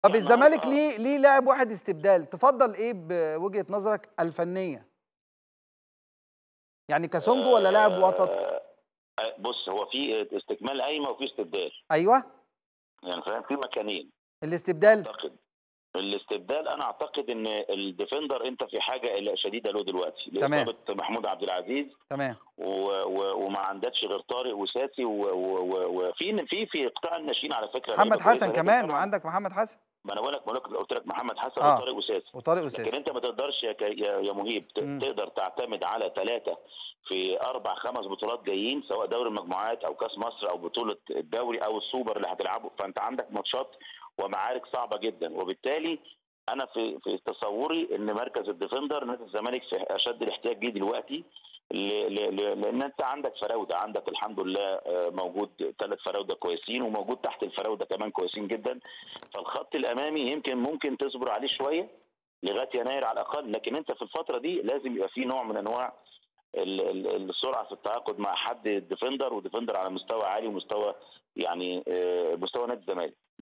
طب يعني الزمالك النهاردة- ليه ليه لاعب واحد استبدال تفضل ايه بوجهه نظرك الفنيه يعني كاسونجو ولا لاعب وسط آه، آه، بص هو في استكمال قايمه وفي استبدال ايوه يعني فاهم في مكانين الاستبدال اعتقد الاستبدال انا اعتقد ان الديفندر انت في حاجه الى شديده له دلوقتي تمام. لاصابه محمود عبد العزيز تمام و و وما عندكش غير طارق وساسي و- و- و- وفي في في قطاع الناشئين على فكره محمد لعيبة كويسة، حسن لكن كمان طبعاً- وعندك محمد حسن ما انا بقول لك بقول لك قلت لك محمد حسن آه. وطارق وساسي وطارق لكن اساسي انت ما تقدرش يا ك- يا يا مهيب ت- مم. تقدر تعتمد على ثلاثه في اربع خمس بطولات جايين سواء دوري المجموعات او كاس مصر او بطوله الدوري او السوبر اللي هتلعبه فانت عندك ماتشات ومعارك صعبه جدا وبالتالي انا في في تصوري ان مركز الديفندر نادي الزمالك في اشد الاحتياج ليه دلوقتي ل- ل- ل- لان انت عندك فراوده عندك الحمد لله آه، موجود ثلاث فراوده كويسين وموجود تحت الفراوده كمان كويسين جدا فالخط الامامي يمكن ممكن تصبر عليه شويه لغايه يناير على الاقل لكن انت في الفتره دي لازم يبقى في نوع من انواع ال- ال- السرعه في التعاقد مع حد ديفندر وديفندر على مستوى عالي ومستوى يعني آه، مستوى نادي الزمالك